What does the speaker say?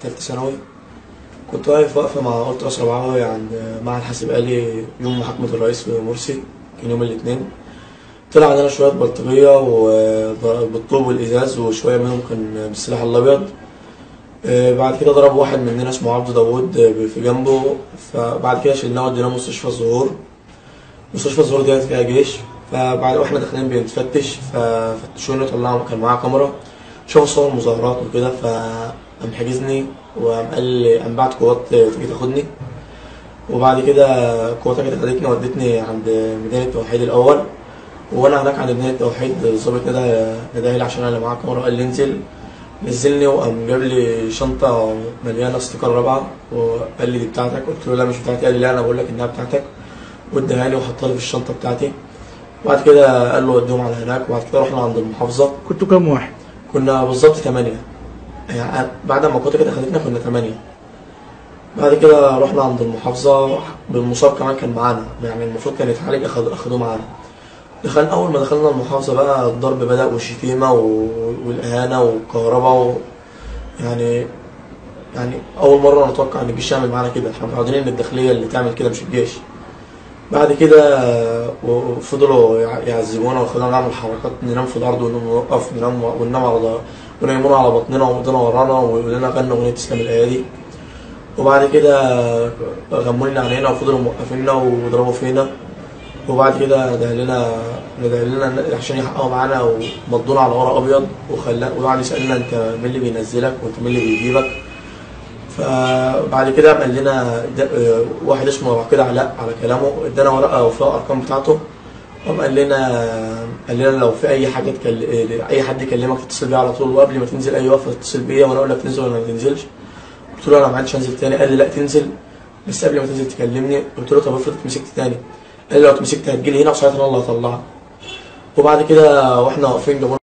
تالتة ثانوي كنت واقف واقفة مع قلت أشرب عوي عند معهد حاسب آلي يوم محاكمة الرئيس في مرسي كان يوم الاثنين طلع عندنا شوية بلطجية وبالطوب والإزاز وشوية منهم كان بالسلاح الأبيض آه، بعد كده ضرب واحد مننا اسمه عبد داوود آه، في جنبه فبعد كده شلناه وديناه مستشفى الزهور مستشفى الزهور ديت فيها جيش فبعد واحنا داخلين بنتفتش ففتشوني طلعوا كان معاه كاميرا شافوا صور مظاهرات وكده فقام حاجزني وقام قال لي قام بعت قوات تيجي تاخدني وبعد كده قوات جت خدتني ودتني عند ميدان التوحيد الأول وأنا هناك عند ميدان التوحيد الظابط ندى ندى لي عشان أنا اللي معاه كاميرا قال لي انزل نزلني وقام جاب لي شنطة مليانة ستيكر رابعة وقال لي دي بتاعتك قلت له لا مش بتاعتي قال لي لا أنا بقول لك إنها بتاعتك واداها لي وحطها لي في الشنطة بتاعتي بعد كده قال له وديهم على هناك وبعد كده رحنا عند المحافظة كنتوا كام واحد؟ كنا بالظبط ثمانية يعني بعد ما كنت كده خدتنا كنا ثمانية بعد كده رحنا عند المحافظة بالمصاب كمان كان معانا يعني المفروض كان يتعالج أخد أخدوه معانا دخلنا أول ما دخلنا المحافظة بقى الضرب بدأ والشتيمة و- والإهانة والكهرباء و... يعني يعني أول مرة نتوقع إن الجيش يعمل معانا كده احنا متعودين إن الداخلية اللي تعمل كده مش الجيش بعد كده وفضلوا يع- يعذبونا وخلونا نعمل حركات ننام في الأرض ونوقف ننام وننام على ظهر ونيمونا على بطننا ومضينا ورانا ويقولوا لنا غنوا أغنية إسلام الأيادي وبعد كده غموا لنا علينا وفضلوا موقفيننا وضربوا فينا وبعد كده ده لنا ده لنا عشان يحققوا معانا ومضونا على ورق ابيض وخلا وقعد يسالنا انت مين اللي بينزلك وانت مين اللي بيجيبك فبعد كده قال لنا ده- آه، واحد اسمه كده علاء على كلامه ادانا ورقه وفيها الارقام بتاعته قام قال لنا قال لنا لو في اي حاجه تكل... اي حد يكلمك تتصل بيه على طول وقبل ما تنزل اي وقفه تتصل بيا وانا اقول لك تنزل ولا ما تنزلش قلت له انا ما عادش انزل تاني قال لي لا تنزل بس قبل ما تنزل تكلمني قلت له طب افرض اتمسكت تاني قال لي لو اتمسكت هتجيلي هنا وساعتها انا اللي هطلعك وبعد كده واحنا واقفين جابونا